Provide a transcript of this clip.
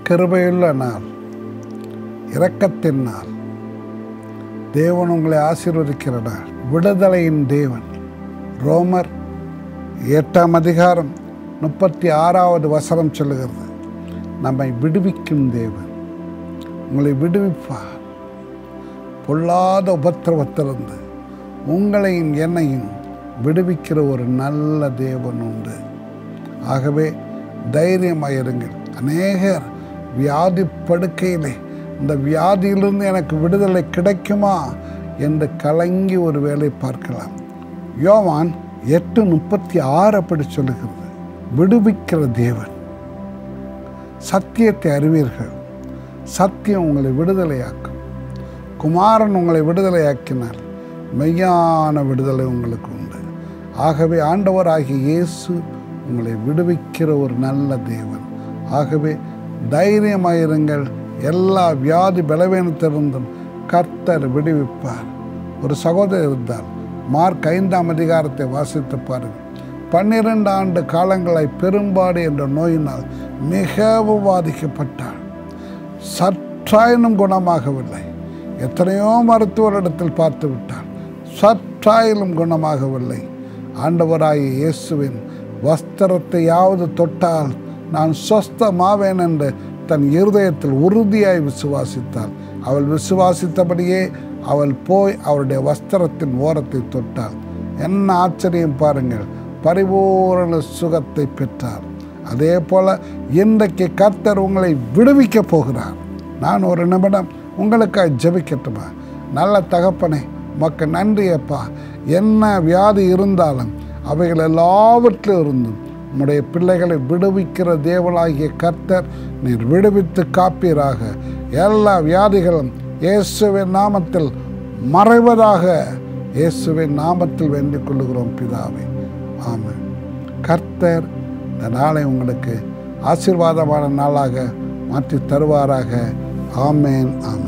கிருபையுள்ள நாள் இரக்கத்தின் நாள் தேவன் உங்களை ஆசீர்வதிக்கிற நாள் விடுதலையின் தேவன் ரோமர் எட்டாம் அதிகாரம் முப்பத்தி ஆறாவது வசனம் சொல்லுகிறது நம்மை விடுவிக்கும் தேவன் உங்களை விடுவிப்பார் பொல்லாத உபத்திரவத்திலிருந்து உங்களையும் என்னையும் விடுவிக்கிற ஒரு நல்ல தேவன் உண்டு ஆகவே தைரியமாயிருங்கள் அநேகர் வியாதி படுக்கையிலே இந்த வியாதியிலிருந்து எனக்கு விடுதலை கிடைக்குமா என்று கலங்கி ஒரு வேலை பார்க்கலாம் யோவான் எட்டு முப்பத்தி ஆறு அப்படி சொல்லுகிறது விடுவிக்கிற தேவன் சத்தியத்தை அறிவீர்கள் சத்தியம் உங்களை விடுதலையாக்கும் குமாரன் உங்களை விடுதலையாக்கினார் மெய்யான விடுதலை உங்களுக்கு உண்டு ஆகவே ஆண்டவராகிய இயேசு உங்களை விடுவிக்கிற ஒரு நல்ல தேவன் ஆகவே தைரியமாயிருங்கள் எல்லா வியாதி பலவீனத்திலிருந்தும் கர்த்தர் விடுவிப்பார் ஒரு சகோதரர் இருந்தார் மார்க் ஐந்தாம் அதிகாரத்தை வாசித்து பாருங்கள் பன்னிரண்டு ஆண்டு காலங்களாய் பெரும்பாடு என்ற நோயினால் மிகவும் பாதிக்கப்பட்டார் சற்றாயினும் குணமாகவில்லை எத்தனையோ மருத்துவரிடத்தில் பார்த்து விட்டார் சற்றாயிலும் குணமாகவில்லை ஆண்டவராகிய இயேசுவின் வஸ்திரத்தையாவது தொட்டால் நான் சொஸ்தமாவேன் என்று தன் இருதயத்தில் உறுதியாய் விசுவாசித்தாள் அவள் விசுவாசித்தபடியே அவள் போய் அவருடைய வஸ்திரத்தின் ஓரத்தை தொட்டாள் என்ன ஆச்சரியம் பாருங்கள் பரிபூரண சுகத்தை பெற்றார் அதே போல இன்றைக்கு கர்த்தர் உங்களை விடுவிக்க போகிறார் நான் ஒரு நிமிடம் உங்களுக்காக ஜெபிக்கட்டுமா நல்ல தகப்பனே மக்க நன்றி அப்பா என்ன வியாதி இருந்தாலும் அவைகள் எல்லாவற்றிலும் இருந்தும் உம்முடைய பிள்ளைகளை விடுவிக்கிற தேவனாகிய கர்த்தர் நீர் விடுவித்து காப்பீராக எல்லா வியாதிகளும் இயேசுவின் நாமத்தில் மறைவதாக இயேசுவின் நாமத்தில் வேண்டிக் கொள்ளுகிறோம் பிதாவே ஆமென் கர்த்தர் இந்த நாளை உங்களுக்கு ஆசீர்வாதமான நாளாக மாற்றி தருவாராக ஆமேன் ஆமேன்